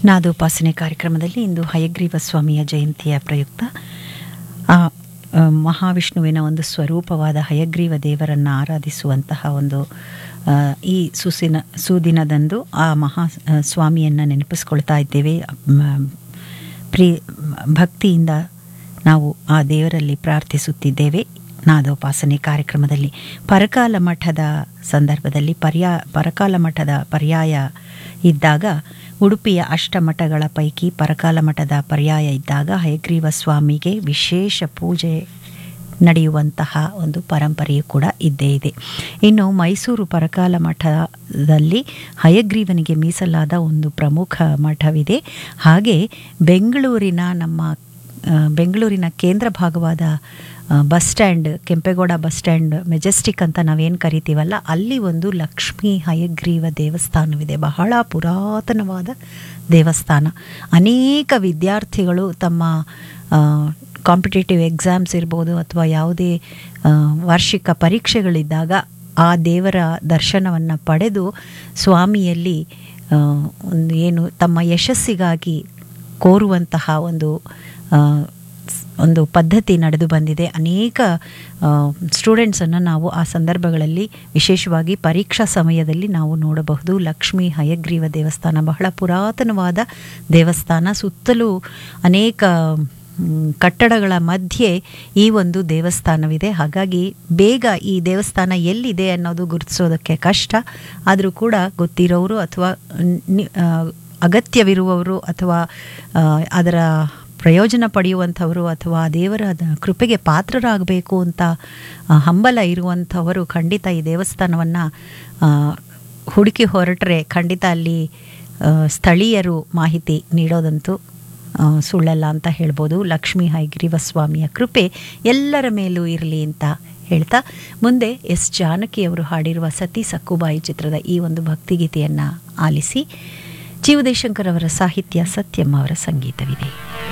ನಾದೋಪಾಸನೆ ಕಾರ್ಯಕ್ರಮದಲ್ಲಿ ಇಂದು ಹಯಗ್ರೀವ ಸ್ವಾಮಿಯ ಜಯಂತಿಯ ಪ್ರಯುಕ್ತ ಆ, ಆ, ಮಹಾವಿಷ್ಣುವಿನ ಒಂದು ಸ್ವರೂಪವಾದ ಹಯಗ್ರೀವ ದೇವರನ್ನು ಆರಾಧಿಸುವಂತಹ ಒಂದು ಆ, ಈ ಸುಸಿನ ಸುದಿನದಂದು ಆ ಮಹಾ ಆ, ಸ್ವಾಮಿಯನ್ನು ನೆನಪಿಸ್ಕೊಳ್ತಾ ಇದ್ದೇವೆ ಮ, ಪ್ರೀ ಭಕ್ತಿಯಿಂದ ನಾವು ಆ ದೇವರಲ್ಲಿ ಪ್ರಾರ್ಥಿಸುತ್ತಿದ್ದೇವೆ ನಾದೋಪಾಸನೆ ಕಾರ್ಯಕ್ರಮದಲ್ಲಿ ಪರಕಾಲ ಮಠದ ಸಂದರ್ಭದಲ್ಲಿ ಪರ್ಯಾ ಪರಕಾಲ ಮಠದ ಪರ್ಯಾಯ ಇದ್ದಾಗ ಉಡುಪಿಯ ಅಷ್ಟಮಠಗಳ ಪೈಕಿ ಪರಕಾಲ ಮಠದ ಪರ್ಯಾಯ ಇದ್ದಾಗ ಹಯಗ್ರೀವ ಸ್ವಾಮಿಗೆ ವಿಶೇಷ ಪೂಜೆ ನಡೆಯುವಂತಹ ಒಂದು ಪರಂಪರೆಯು ಕೂಡ ಇದ್ದೇ ಇದೆ ಇನ್ನು ಮೈಸೂರು ಪರಕಾಲ ಮಠದಲ್ಲಿ ಹಯಗ್ರೀವನಿಗೆ ಮೀಸಲಾದ ಒಂದು ಪ್ರಮುಖ ಮಠವಿದೆ ಹಾಗೆ ಬೆಂಗಳೂರಿನ ನಮ್ಮ ಆ, ಬೆಂಗಳೂರಿನ ಕೇಂದ್ರ ಭಾಗವಾದ ಆ, bus stand Kempegowda bus stand Majestic ಅಂತ ನಾವೇನು ಕರಿತೀವಲ್ಲ ಅಲ್ಲಿ ಒಂದು ಲಕ್ಷ್ಮೀ ಹಯಗ್ರೀವ ದೇವಸ್ಥಾನವಿದೆ ಬಹಳ ಪುರಾತನವಾದ ದೇವಸ್ಥಾನ ಅನೇಕ ವಿದ್ಯಾರ್ಥಿಗಳು ತಮ್ಮ ಕಾಂಪಿಟೇಟಿವ್ ಎಕ್ಸಾಮ್ಸ್ ಇರ್ಬೋದು ಅಥವಾ ಯಾವುದೇ ಆ, ವಾರ್ಷಿಕ ಪರೀಕ್ಷೆಗಳಿದ್ದಾಗ ಆ ದೇವರ ದರ್ಶನವನ್ನು ಪಡೆದು ಸ್ವಾಮಿಯಲ್ಲಿ ಆ, ಒಂದು ಏನು ತಮ್ಮ ಯಶಸ್ಸಿಗಾಗಿ ಕೋರುವಂತಹ ಒಂದು ಆ, ಸ್- ಒಂದು ಪದ್ಧತಿ ನಡೆದು ಬಂದಿದೆ ಅನೇಕ ಸ್ಟೂಡೆಂಟ್ಸನ್ನು ನಾವು ಆ ಸಂದರ್ಭಗಳಲ್ಲಿ ವಿಶೇಷವಾಗಿ ಪರೀಕ್ಷಾ ಸಮಯದಲ್ಲಿ ನಾವು ನೋಡಬಹುದು ಲಕ್ಷ್ಮೀ ಹಯಗ್ರೀವ ದೇವಸ್ಥಾನ ಬಹಳ ಪುರಾತನವಾದ ದೇವಸ್ಥಾನ ಸುತ್ತಲೂ ಅನೇಕ ಮ್, ಕಟ್ಟಡಗಳ ಮಧ್ಯೆ ಈ ಒಂದು ದೇವಸ್ಥಾನವಿದೆ ಹಾಗಾಗಿ ಬೇಗ ಈ ದೇವಸ್ಥಾನ ಎಲ್ಲಿದೆ ಅನ್ನೋದು ಗುರುತಿಸೋದಕ್ಕೆ ಕಷ್ಟ ಆದರೂ ಕೂಡ ಗೊತ್ತಿರೋರು ಅಥವಾ ನಿ- ಆ, ಅಗತ್ಯವಿರುವವರು ಅಥವಾ ಆ, ಅದರ ಪ್ರಯೋಜನ ಪಡೆಯುವಂಥವರು ಅಥವಾ ಆ ದೇವರ ದ- ಕೃಪೆಗೆ ಪಾತ್ರರಾಗಬೇಕು ಅಂತ ಆ, ಹಂಬಲ ಇರುವಂಥವರು ಖಂಡಿತ ಈ ದೇವಸ್ಥಾನವನ್ನು ಹುಡುಕಿ ಹೊರಟ್ರೆ ಖಂಡಿತ ಅಲ್ಲಿ ಆ, ಸ್ಥಳೀಯರು ಮಾಹಿತಿ ನೀಡೋದಂತೂ ಆ, ಸುಳ್ಳಲ್ಲ ಅಂತ ಹೇಳ್ಬೋದು ಲಕ್ಷ್ಮೀ ಹೈಗ್ರೀವ ಸ್ವಾಮಿಯ ಕೃಪೆ ಎಲ್ಲರ ಮೇಲೂ ಇರಲಿ ಅಂತ ಹೇಳ್ತಾ ಮುಂದೆ ಎಸ್ ಜಾನಕಿಯವರು ಹಾಡಿರುವ ಸತಿ ಸಕ್ಕುಬಾಯಿ ಚಿತ್ರದ ಈ ಒಂದು ಭಕ್ತಿಗೀತೆಯನ್ನು ಆಲಿಸಿ ಜೀವದೇಶಂಕರ್ ಅವರ ಸಾಹಿತ್ಯ ಸತ್ಯಂ ಅವರ ಸಂಗೀತವಿದೆ